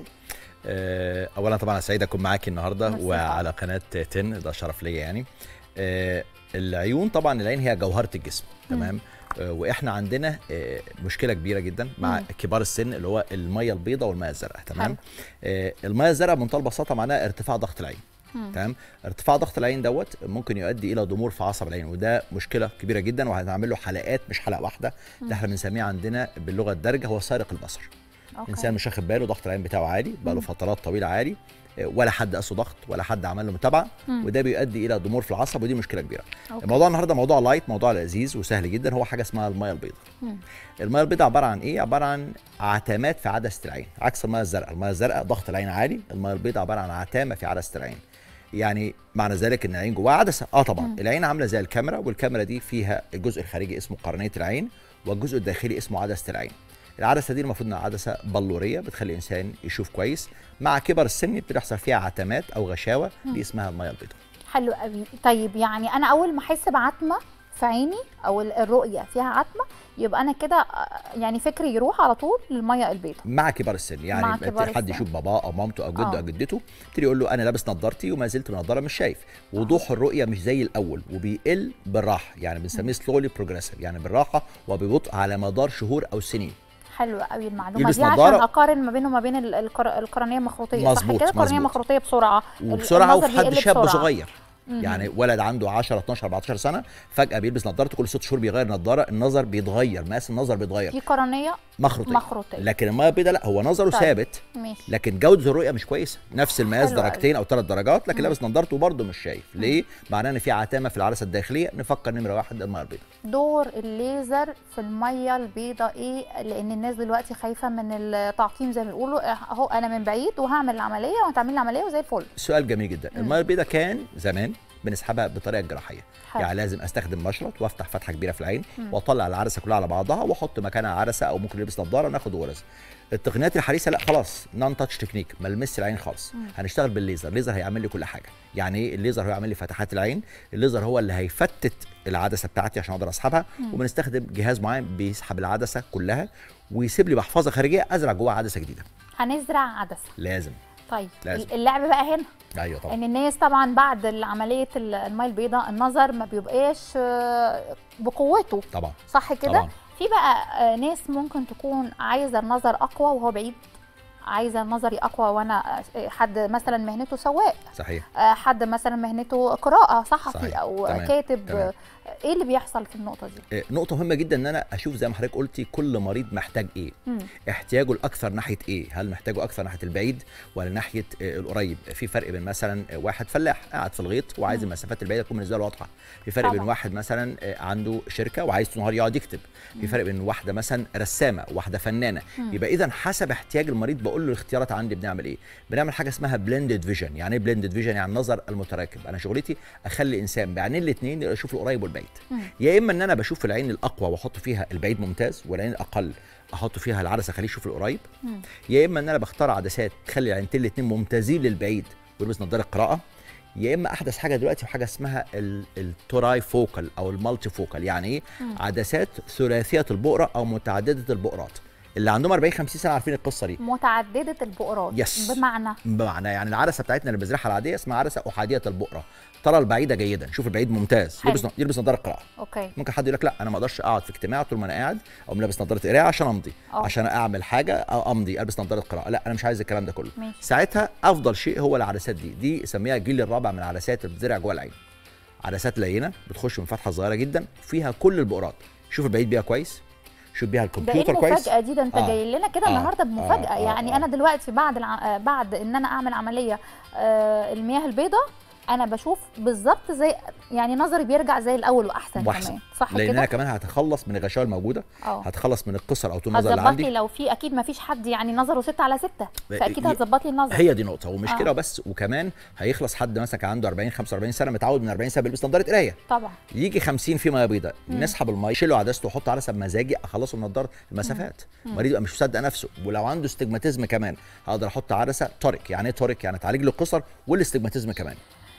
آه، اولا طبعا أنا سعيد اكون معاكي النهارده
ميرسي.
وعلى قناه تن ده شرف ليا يعني آه، العيون طبعا العين هي جوهره الجسم تمام آه، واحنا عندنا آه، مشكله كبيره جدا مع
مم.
كبار السن اللي هو الميه البيضاء والميه الزرقاء
حلو.
تمام آه، الميه الزرقاء بمنتهى البساطه معناها ارتفاع ضغط العين
مم.
تمام ارتفاع ضغط العين دوت ممكن يؤدي الى ضمور في عصب العين وده مشكله كبيره جدا وهنعمل له حلقات مش حلقه واحده ده احنا بنسميه عندنا باللغه الدارجه هو سارق البصر
أوكي.
الانسان مش واخد باله ضغط العين بتاعه عالي بقى له فترات طويله عالي آه، ولا حد قاسه ضغط ولا حد عمل له متابعه
مم.
وده بيؤدي الى ضمور في العصب ودي مشكله كبيره
أوكي.
الموضوع النهارده موضوع لايت موضوع لذيذ وسهل جدا هو حاجه اسمها الميه البيضاء
مم.
الميه البيضاء عباره عن ايه عباره عن عتمات في عدسه العين عكس الميه الزرقاء الميه الزرقاء ضغط العين عالي الميه البيضاء عباره عن عتامه في عدسه العين يعني معنى ذلك ان العين جواها عدسه اه طبعا
مم.
العين عامله زي الكاميرا والكاميرا دي فيها الجزء الخارجي اسمه قرنيه العين والجزء الداخلي اسمه عدسه العين العدسه دي المفروض انها عدسه بلوريه بتخلي الانسان يشوف كويس مع كبر السن بتحصل فيها عتمات او غشاوه دي اسمها الميه البيضاء
حلو قوي طيب يعني انا اول ما احس بعتمه في عيني او ال- الرؤيه فيها عتمه يبقى انا كده آه، يعني فكري يروح على طول للميه البيضاء
مع كبار السن
مع
يعني
كبار
حد
السن.
يشوف باباه او مامته او جده
آه.
او جدته يبتدي يقول له انا لابس نظارتي وما زلت بنضاره مش شايف وضوح الرؤيه مش زي الاول وبيقل بالراحه يعني بنسميه سلولي بروجريسيف يعني بالراحه وببطء على مدار شهور او سنين
حلو قوي المعلومه
يلبس
دي عشان
نظارة.
اقارن ما بينه وما بين ال- القر- القرنيه المخروطيه صح
مظبوط،
كده القرنيه
مظبوط.
المخروطيه بسرعه ال-
وبسرعه
النظر
وفي حد
بيقل
شاب
بسرعة.
صغير
مم.
يعني ولد عنده 10 12 14 سنه فجاه بيلبس نظارته كل ست شهور بيغير نظاره النظر بيتغير مقاس النظر بيتغير
دي قرنيه
مخروطيه
مخروطيه
لكن الميه البيضاء لا هو نظره
طيب.
ثابت
ماشي
لكن جوده الرؤيه مش كويسه نفس المقاس
حلو أوي.
درجتين او ثلاث درجات لكن
مم.
لابس نظارته برضه مش شايف ليه معناه ان في عتامه في العدسه الداخليه نفكر نمره واحد الميه البيضاء
دور الليزر في الميه البيضاء ايه لان الناس دلوقتي خايفه من التعقيم زي ما بيقولوا اهو انا من بعيد وهعمل العمليه وهتعمل لي العمليه وزي الفل
سؤال جميل جدا
مم.
الميه البيضاء كان زمان بنسحبها بطريقه جراحيه
حلو.
يعني لازم استخدم مشرط وافتح فتحه كبيره في العين
مم.
واطلع العدسه كلها على بعضها واحط مكانها عدسه او ممكن نلبس نظاره وناخد غرز التقنيات الحديثه لا خلاص نون تاتش تكنيك ما لمس العين خالص
مم.
هنشتغل بالليزر الليزر هيعمل لي كل حاجه يعني ايه الليزر هو يعمل لي فتحات العين الليزر هو اللي هيفتت العدسه بتاعتي عشان اقدر اسحبها
مم.
وبنستخدم جهاز معين بيسحب العدسه كلها ويسيب لي محفظه خارجيه ازرع جواها عدسه جديده
هنزرع عدسه
لازم
طيب
لازم.
اللعب بقى هنا
ايوه طبعا
ان الناس طبعا بعد عمليه الميه البيضاء النظر ما بيبقاش آه، بقوته
طبعا
صح كده
طبعا
في بقى آه، ناس ممكن تكون عايزه النظر اقوى وهو بعيد عايزه نظري اقوى وانا آه، حد مثلا مهنته سواق
صحيح
آه، حد مثلا مهنته قراءه صحفي
صحيح.
او
تمام.
كاتب
تمام.
آه، ايه اللي بيحصل في النقطه دي
آه، نقطة مهمة جدا ان انا اشوف زي ما حضرتك قلتي كل مريض محتاج ايه
مم.
احتياجه الاكثر ناحية ايه هل محتاجه اكثر ناحية البعيد ولا ناحية آه، القريب في فرق بين مثلا آه، واحد فلاح قاعد في الغيط وعايز المسافات البعيدة تكون بالنسبة له واضحة في فرق بين
طبعا.
واحد مثلا آه، عنده شركة وعايز طول النهار يقعد يكتب في فرق بين واحدة مثلا رسامة واحدة فنانة يبقى اذا حسب احتياج المريض بقول له الاختيارات عندي بنعمل ايه بنعمل حاجة اسمها بلندد فيجن يعني ايه بلندد فيجن يعني النظر المتراكب انا شغلتي اخلي انسان بعينين الاثنين يقدر يشوف القريب والبعيد يا اما ان انا بشوف العين الاقوى واحط فيها البعيد ممتاز والعين الاقل احط فيها العدسه اخليه يشوف القريب يا اما ان انا بختار عدسات تخلي العينتين الاثنين ممتازين للبعيد ويلبس نظاره قراءه يا اما احدث حاجه دلوقتي وحاجه اسمها ال- التوراي فوكال او المالتي فوكال يعني ايه عدسات ثلاثيه البؤره او متعدده البؤرات اللي عندهم 40 50 سنه عارفين القصه دي
متعدده البؤرات
يس.
بمعنى
بمعنى يعني العدسه بتاعتنا اللي بنزرعها العاديه اسمها عدسه احاديه البؤره ترى البعيده جيدا شوف البعيد ممتاز
حلو.
يلبس يلبس نظاره قراءه
اوكي
ممكن حد يقول لك لا انا ما اقدرش اقعد في اجتماع طول ما انا قاعد او لابس نظاره قرايه عشان امضي
أه.
عشان اعمل حاجه او امضي البس نظاره قراءه لا انا مش عايز الكلام ده كله
ماشي.
ساعتها افضل شيء هو العدسات دي دي سميها الجيل الرابع من العدسات اللي بتزرع جوه العين عدسات لينه بتخش من فتحه صغيره جدا فيها كل البؤرات شوف البعيد بيها كويس شوف بيها
ده ايه
الكمبيوتر كويس
المفاجاه دي ده انت
آه.
جاي لنا كده
آه.
النهارده بمفاجاه
آه. آه.
يعني
آه.
انا دلوقتي بعد الع... آه، بعد ان انا اعمل عمليه آه المياه البيضاء انا بشوف بالظبط زي يعني نظري بيرجع زي الاول واحسن,
واحسن
كمان صح
لان
كده
انا كمان هتخلص من الغشاوه الموجوده
اه
هتخلص من القصر او طول النظر اللي
هتظبط لي
عندي
لو في اكيد ما فيش حد يعني نظره 6 على 6 فاكيد
ي-
هتظبط لي النظر
هي دي نقطه ومش
آه.
كده بس وكمان هيخلص حد مثلا كان عنده 40 45 سنه متعود من 40 سنه بيلبس نظاره قرايه
طبعا
يجي 50 في ميه بيضاء نسحب الميه يشيله عدسته ويحط عدسه بمزاجي اخلصه من نظاره المسافات المريض يبقى مش مصدق نفسه ولو عنده استجماتيزم كمان هقدر احط عدسه توريك يعني ايه توريك يعني تعالج له القصر والاستجماتيزم كمان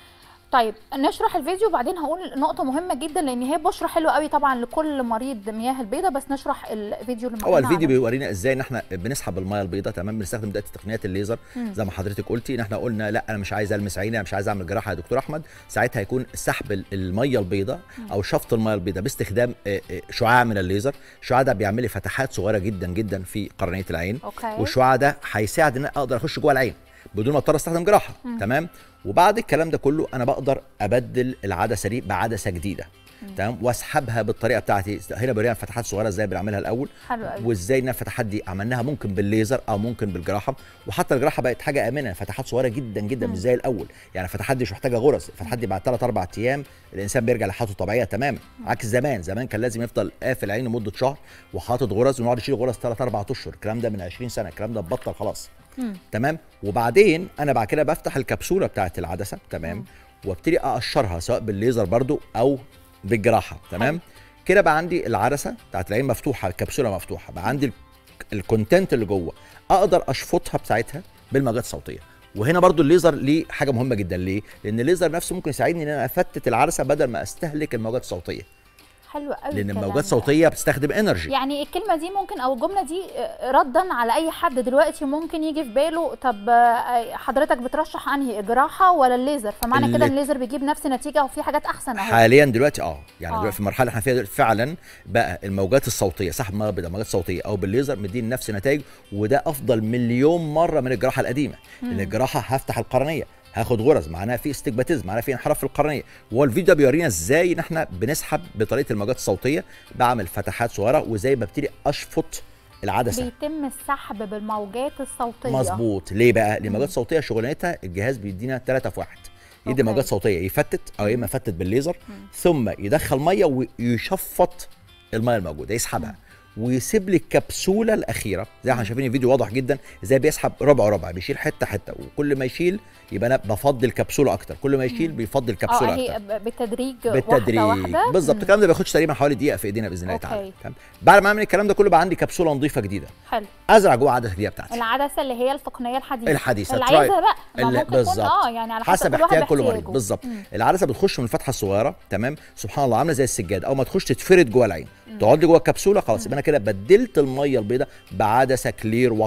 طيب نشرح الفيديو وبعدين هقول نقطه مهمه جدا لان هي بشرى حلوه قوي طبعا لكل مريض مياه البيضاء بس نشرح الفيديو اللي
هو
معانا
الفيديو
على-
بيورينا ازاي ان احنا بنسحب الميه البيضاء تمام بنستخدم دلوقتي تقنيات الليزر زي ما حضرتك قلتي ان احنا قلنا لا انا مش عايز المس عيني انا مش عايز اعمل جراحه يا دكتور احمد ساعتها هيكون سحب ال- الميه البيضاء او شفط الميه البيضاء باستخدام آه، آه، شعاع من الليزر الشعاع ده بيعمل لي فتحات صغيره جدا جدا في قرنيه العين
أوكي.
والشعاع ده هيساعد ان أنا اقدر اخش جوه العين بدون ما اضطر استخدم جراحه تمام وبعد الكلام ده كله انا بقدر ابدل العدسه دي بعدسه جديده تمام واسحبها بالطريقه بتاعتي هنا بورينا فتحات صغيره ازاي بنعملها الاول
حلو قوي
وازاي ان الفتحات دي عملناها ممكن بالليزر او ممكن بالجراحه وحتى الجراحه بقت حاجه امنه فتحات صغيره جدا جدا مش زي الاول يعني الفتحات دي مش محتاجه غرز الفتحات دي بعد 3 4 ايام الانسان بيرجع لحالته الطبيعيه تماما عكس زمان زمان كان لازم يفضل قافل عينه مده شهر وحاطط غرز ونقعد يشيل غرز 3 4 اشهر الكلام ده من 20 سنه الكلام ده اتبطل خلاص تمام وبعدين انا بعد كده بفتح الكبسوله بتاعت العدسه تمام وابتدي اقشرها سواء بالليزر برضو او بالجراحه تمام كده بقى عندي العدسه بتاعت العين مفتوحه الكبسوله مفتوحه بقى عندي ال- الكونتنت اللي جوه اقدر اشفطها بساعتها بالموجات الصوتيه وهنا برضو الليزر ليه حاجه مهمه جدا ليه لان الليزر نفسه ممكن يساعدني ان انا افتت العدسه بدل ما استهلك الموجات الصوتيه
حلو قوي
لان
الكلام
الموجات
ده.
الصوتيه بتستخدم انرجي
يعني الكلمه دي ممكن او الجمله دي آه، ردا على اي حد دلوقتي ممكن يجي في باله طب آه، حضرتك بترشح انهي جراحه ولا الليزر فمعنى كده
اللي-
ان الليزر بيجيب نفس النتيجه وفي حاجات احسن اهو
حاليا دلوقتي اه يعني
آه.
دلوقتي في المرحله اللي احنا فيها دلوقتي فعلا بقى الموجات الصوتيه سحب ميه بيضاء موجات صوتيه او بالليزر مدين نفس النتائج وده افضل مليون مره من الجراحه القديمه لان الجراحه هفتح القرنيه هاخد غرز معناها في استجماتيزم معناها في انحراف في القرنيه وهو الفيديو ده بيورينا ازاي ان احنا بنسحب بطريقه الموجات الصوتيه بعمل فتحات صغيره وازاي ببتدي اشفط العدسه
بيتم السحب بالموجات الصوتيه
مظبوط ليه بقى لان الموجات الصوتيه شغلانتها الجهاز بيدينا ثلاثة في واحد يدي
أوكي.
موجات صوتيه يفتت او يا اما يفتت بالليزر ثم يدخل ميه ويشفط الميه الموجوده يسحبها ويسيب لي الكبسوله الاخيره زي ما احنا شايفين الفيديو واضح جدا ازاي بيسحب ربع ربع بيشيل حته حته وكل ما يشيل يبقى انا بفضي الكبسوله اكتر كل ما يشيل بيفضي الكبسوله
اه
اكتر
هي ب- بالتدريج
بالتدريج
واحده واحده
بالظبط
مم.
الكلام ده بياخدش تقريبا حوالي دقيقه في ايدينا باذن الله
أوكي.
تعالى تمام بعد ما اعمل الكلام ده كله بقى عندي كبسوله نظيفه جديده
حلو
ازرع جوه عدسه جديده بتاعتي
العدسه اللي هي التقنيه الحديثه
الحديثه
اللي
تراي-
عايزها بقى ما
اللي-
ممكن يكون
بالظبط.
اه يعني على حسب,
حسب
كل واحد
احتياج كل مريض
باحتياجه.
بالظبط
مم.
العدسه بتخش من الفتحه الصغيره تمام سبحان الله عامله زي السجاده اول ما تخش تتفرد جوه العين تقعد لي جوه الكبسوله خلاص يبقى انا كده بدلت الميه البيضاء بعدسه كلير واضحه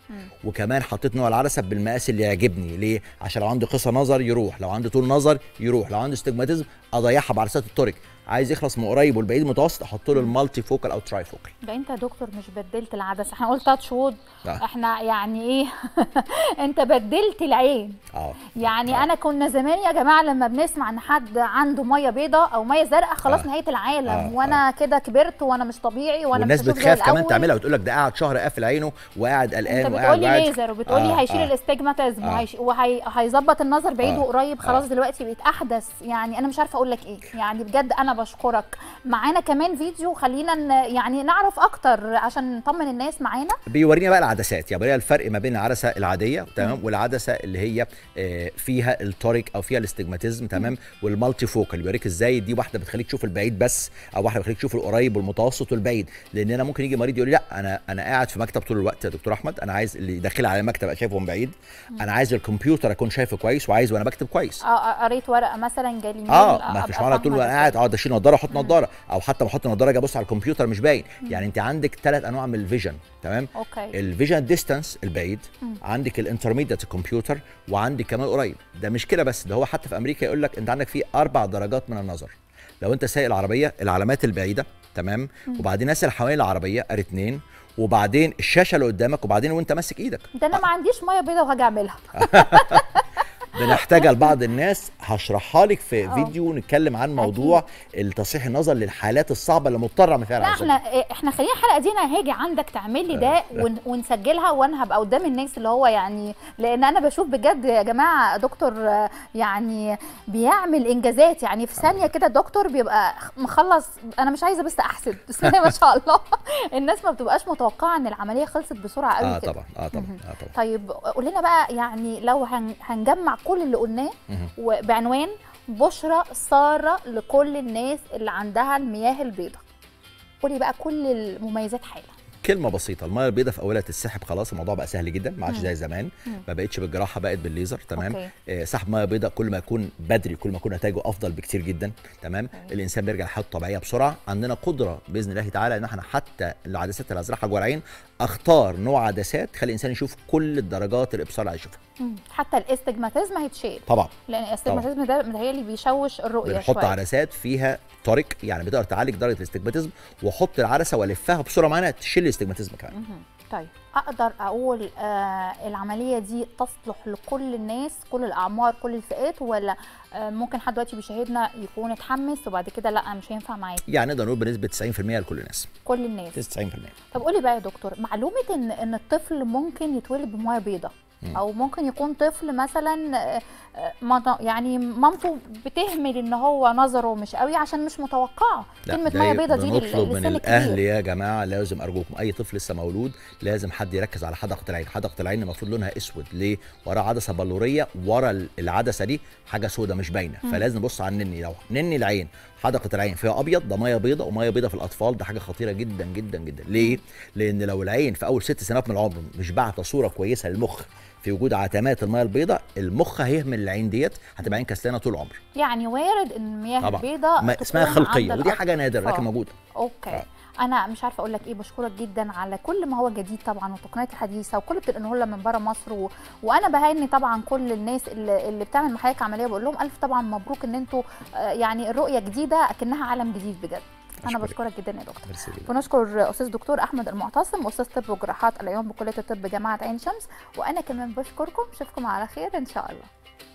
وكمان حطيت نوع العدسه بالمقاس اللي يعجبني ليه عشان لو عنده قصه نظر يروح لو عنده طول نظر يروح لو عنده استجماتيزم اضيعها بعدسات التوريك عايز يخلص من قريب والبعيد المتوسط احط له المالتي فوكال او تراي فوكال
ده انت يا دكتور مش بدلت العدسه احنا قلت تاتش وود
آه.
احنا يعني ايه انت بدلت العين
اه
يعني انا كنا زمان يا جماعه لما بنسمع ان حد عنده ميه بيضاء او ميه زرقاء خلاص
آه.
نهايه العالم
آه.
وانا كده كبرت وانا مش طبيعي وانا
والناس
مش هشوف زي
بتخاف كمان
الأول.
تعملها وتقول لك ده قاعد شهر قافل عينه وقاعد قلقان
انت
وقاعد
بتقولي
قاعد
ليزر وبتقولي
آه،
هيشيل
آه.
الاستجماتيزم
آه.
وهيش- وهيظبط النظر بعيد
آه.
وقريب خلاص
آه.
دلوقتي بقيت احدث يعني انا مش عارفه اقول لك ايه يعني بجد انا بشكرك معانا كمان فيديو خلينا ن- يعني نعرف اكتر عشان نطمن الناس معانا
بيورينا بقى العدسات يعني بيورينا الفرق ما بين العدسه العاديه تمام والعدسه اللي هي آه، فيها التوريك او فيها الاستجماتيزم تمام والمالتي فوكال بيوريك ازاي دي واحده بتخليك تشوف البعيد بس او واحده بتخليك تشوف القريب والمتوسط والبعيد لان انا ممكن يجي مريض يقول لي لا انا انا قاعد في مكتب طول الوقت يا دكتور احمد انا عايز اللي داخل على المكتب ابقى شايفه من بعيد انا عايز الكمبيوتر اكون شايفه كويس وعايز وانا بكتب كويس
اه قريت ورقه مثلا جالي ميل
اه ما فيش
أبقى
معنى طول
فاهمة
ما
ده
قاعد
إزاي.
اقعد اشيل نضاره احط نضاره او حتى بحط نضاره اجي ابص على الكمبيوتر مش باين يعني انت عندك ثلاث انواع من الفيجن تمام
اوكي
الفيجن ديستانس البعيد عندك الانترميديت الكمبيوتر وعندك كمان قريب ده مش كده بس ده هو حتى في امريكا يقول لك انت عندك فيه اربع درجات من النظر لو انت سايق العربيه العلامات البعيده تمام وبعدين الناس اللي حوالين العربيه ار اتنين وبعدين الشاشه اللي قدامك وبعدين وانت ماسك ايدك
ده انا ما عنديش ميه بيضاء وهاجي اعملها
بنحتاجها لبعض الناس هشرحها لك في
آه.
فيديو نتكلم عن موضوع التصحيح النظر للحالات الصعبه اللي مضطر اعمل فيها
لا
العملية.
احنا احنا خلينا الحلقه دي انا هاجي عندك تعمل لي ده ون ونسجلها وانا هبقى قدام الناس اللي هو يعني لان انا بشوف بجد يا جماعه دكتور آه، يعني بيعمل انجازات يعني في ثانيه كده الدكتور بيبقى مخلص انا مش عايزه بس احسد بس ما شاء الله الناس ما بتبقاش متوقعه ان العمليه خلصت بسرعه قوي
اه
كده
طبعا اه طبعا اه طبعا
طيب قول لنا بقى يعني لو هن هنجمع كل اللي قلناه
مهم.
وبعنوان بشرى ساره لكل الناس اللي عندها المياه البيضاء قولي بقى كل المميزات حالا
كلمه بسيطه الميه البيضاء في اولها تتسحب خلاص الموضوع بقى سهل جدا ما عادش زي زمان ما بقتش بالجراحه بقت بالليزر تمام
أوكي.
آه سحب ميه بيضاء كل ما يكون بدري كل ما يكون نتائجه افضل بكتير جدا تمام الانسان بيرجع لحالته الطبيعيه بسرعه عندنا قدره باذن الله تعالى ان احنا حتى العدسات اللي هزرعها جوه العين اختار نوع عدسات تخلي الانسان يشوف كل الدرجات الابصار اللي هيشوفها
مم. حتى الاستجماتيزم هيتشيل
طبعا
لان الاستجماتيزم ده متهيألي بيشوش الرؤيه
بنحط
شويه
عدسات فيها توريك يعني بتقدر تعالج درجه الاستجماتيزم واحط العدسه والفها بصوره معينه تشيل الاستجماتيزم كمان
مهم. طيب اقدر اقول آه العمليه دي تصلح لكل الناس كل الاعمار كل الفئات ولا آه ممكن حد دلوقتي بيشاهدنا يكون اتحمس وبعد كده لا مش هينفع معايا
يعني نقدر نقول بنسبه 90% لكل الناس
كل الناس
90%
طب قولي بقى يا دكتور معلومه ان ان الطفل ممكن يتولد بميه بيضاء او ممكن يكون طفل مثلا آه، آه، مط- يعني مامته بتهمل ان هو نظره مش قوي عشان مش متوقعه
لا،
كلمه
ده
ميه بيضاء دي لل-
بنطلب من
للسن
الاهل
الكبير
يا جماعه لازم ارجوكم اي طفل لسه مولود لازم حد يركز على حدقه العين حدقه العين المفروض لونها اسود ليه ورا عدسه بلوريه ورا ال- العدسه دي حاجه سودة مش باينه فلازم نبص على النني لو نني العين حدقه العين فيها ابيض ده ميه بيضاء وميه بيضاء في الاطفال ده حاجه خطيره جدا جدا جدا ليه لان لو العين في اول ست سنوات من العمر مش باعته صوره كويسه للمخ في وجود عتمات الميه البيضاء المخ هيهمل العين ديت هتبقى عين كسلانه طول العمر
يعني وارد ان المياه
طبعا
البيضاء
ما
تكون
اسمها خلقيه
عند
ودي حاجه نادره لكن
الأطفال.
موجوده
اوكي
آه.
انا مش عارفه اقول لك ايه بشكرك جدا على كل ما هو جديد طبعا والتقنيات الحديثه وكل بتنقله لنا من بره مصر و... وانا بهني طبعا كل الناس اللي, اللي بتعمل مع حضرتك عمليه بقول لهم الف طبعا مبروك ان انتوا آه، يعني الرؤيه جديده اكنها عالم جديد بجد انا
أشكرك.
بشكرك جدا يا دكتور
ميرسي ليك.
ونشكر استاذ دكتور احمد المعتصم استاذ طب وجراحات العيون بكليه الطب جامعه عين شمس وانا كمان بشكركم اشوفكم على خير ان شاء الله